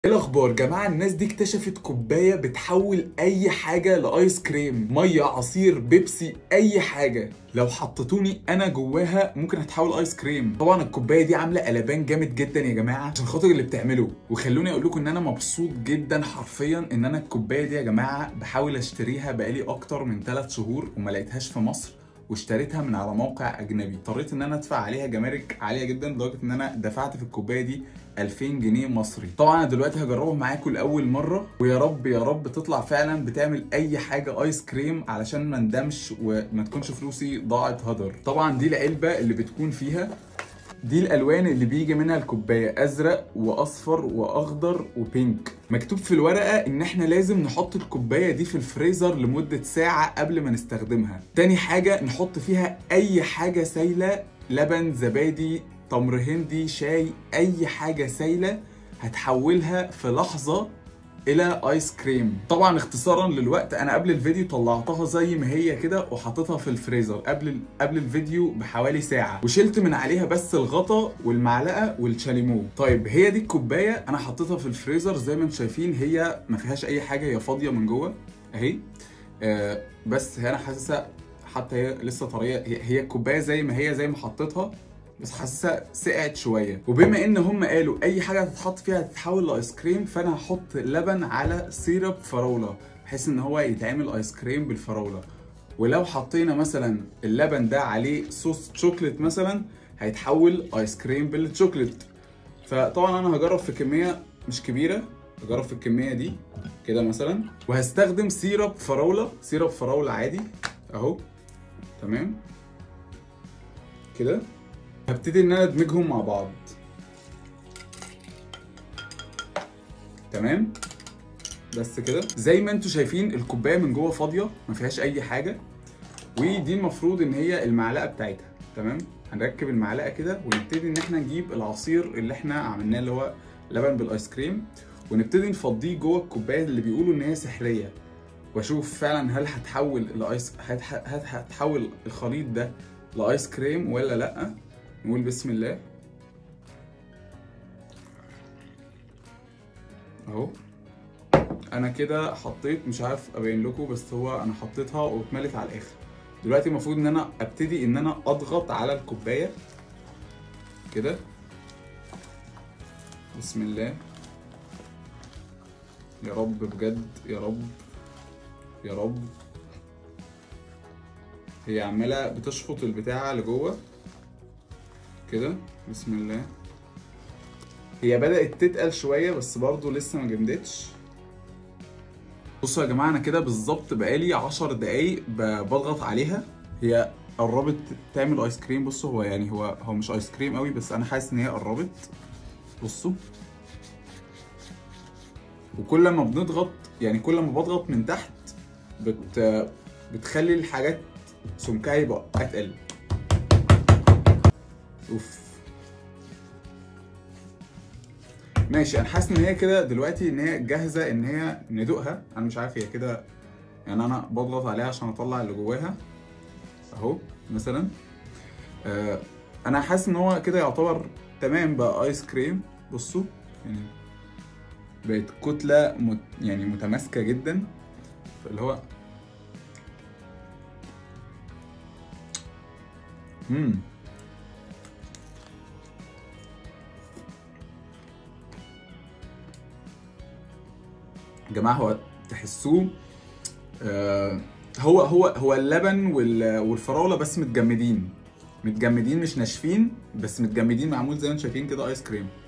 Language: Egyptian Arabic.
ايه الاخبار جماعه الناس دي اكتشفت كوبايه بتحول اي حاجه لايس كريم ميه عصير بيبسي اي حاجه لو حطيتوني انا جواها ممكن هتحول ايس كريم طبعا الكوبايه دي عامله قلبان جامد جدا يا جماعه عشان خاطر اللي بتعمله وخلوني اقول لكم ان انا مبسوط جدا حرفيا ان انا الكوبايه دي يا جماعه بحاول اشتريها بقالي اكتر من 3 شهور وما لقيتهاش في مصر واشتريتها من على موقع اجنبي اضطريت ان انا ادفع عليها جمارك عاليه جدا لدرجه ان انا دفعت في الكوبايه دي 2000 جنيه مصري طبعا انا دلوقتي هجربها معاكم لاول مره ويا رب يا رب تطلع فعلا بتعمل اي حاجه ايس كريم علشان ما ندمش وما تكونش فلوسي ضاعت هدر طبعا دي العلبه اللي بتكون فيها دي الالوان اللي بيجي منها الكوبايه ازرق واصفر واخضر وبينك مكتوب في الورقه ان احنا لازم نحط الكوبايه دي في الفريزر لمده ساعه قبل ما نستخدمها تاني حاجه نحط فيها اي حاجه سايله لبن زبادي تمر هندي شاي اي حاجه سايله هتحولها في لحظه الى ايس كريم طبعا اختصارا للوقت انا قبل الفيديو طلعتها زي ما هي كده وحطيتها في الفريزر قبل قبل الفيديو بحوالي ساعه وشلت من عليها بس الغطا والمعلقه والشاليمو طيب هي دي الكوبايه انا حطيتها في الفريزر زي ما انتم شايفين هي ما فيهاش اي حاجه هي فاضيه من جوه اهي آه بس انا حاسسها حتى هي لسه طريه هي, هي الكوبايه زي ما هي زي ما حطيتها بس حاسسها سقعت شويه وبما ان هم قالوا اي حاجه هتتحط فيها هتتحول لايس كريم فانا هحط لبن على سيرب فراوله بحيث ان هو يتعمل ايس كريم بالفراوله ولو حطينا مثلا اللبن ده عليه صوص شوكليت مثلا هيتحول ايس كريم بالشوكليت فطبعا انا هجرب في كميه مش كبيره هجرب في الكميه دي كده مثلا وهستخدم سيرب فراوله سيرب فراوله عادي اهو تمام كده هبتدي ان انا ادمجهم مع بعض تمام بس كده زي ما انتم شايفين الكوبايه من جوه فاضيه ما فيهاش اي حاجه ودي المفروض ان هي المعلقه بتاعتها تمام هنركب المعلقه كده ونبتدي ان احنا نجيب العصير اللي احنا عملناه اللي هو لبن بالايس كريم ونبتدي نفضيه جوه الكوبايه اللي بيقولوا ان هي سحريه واشوف فعلا هل هتحول الايس هتحول الخليط ده لايس كريم ولا لا نقول بسم الله اهو انا كده حطيت مش عارف ابين لكم بس هو انا حطيتها واتملت على الاخر دلوقتي المفروض ان انا ابتدي ان انا اضغط على الكوبايه كده بسم الله يا رب بجد يا رب يا رب هي عماله بتشفط البتاعه لجوه كده بسم الله هي بدأت تتقل شوية بس برضو لسه ما جمدتش بصوا يا جماعة أنا كده بالظبط بقالي عشر دقايق بضغط عليها هي قربت تعمل ايس كريم بصوا هو يعني هو هو مش ايس كريم قوي بس انا حاسس ان هي قربت بصوا وكل ما بنضغط يعني كل ما بضغط من تحت بت بتخلي الحاجات سمكها يبقى اتقل اوف ماشي انا حاسس ان هي كده دلوقتي ان هي جاهزه ان هي ندوقها انا مش عارف هي كده يعني انا بضغط عليها عشان اطلع اللي جواها اهو مثلا آه انا حاسس ان هو كده يعتبر تمام بقى ايس كريم بصوا يعني بقت كتله مت يعني متماسكه جدا فاللي هو امم يا جماعه هو تحسوه آه هو هو هو اللبن والفراوله بس متجمدين متجمدين مش ناشفين بس متجمدين معمول زي ما انتم شايفين كده ايس كريم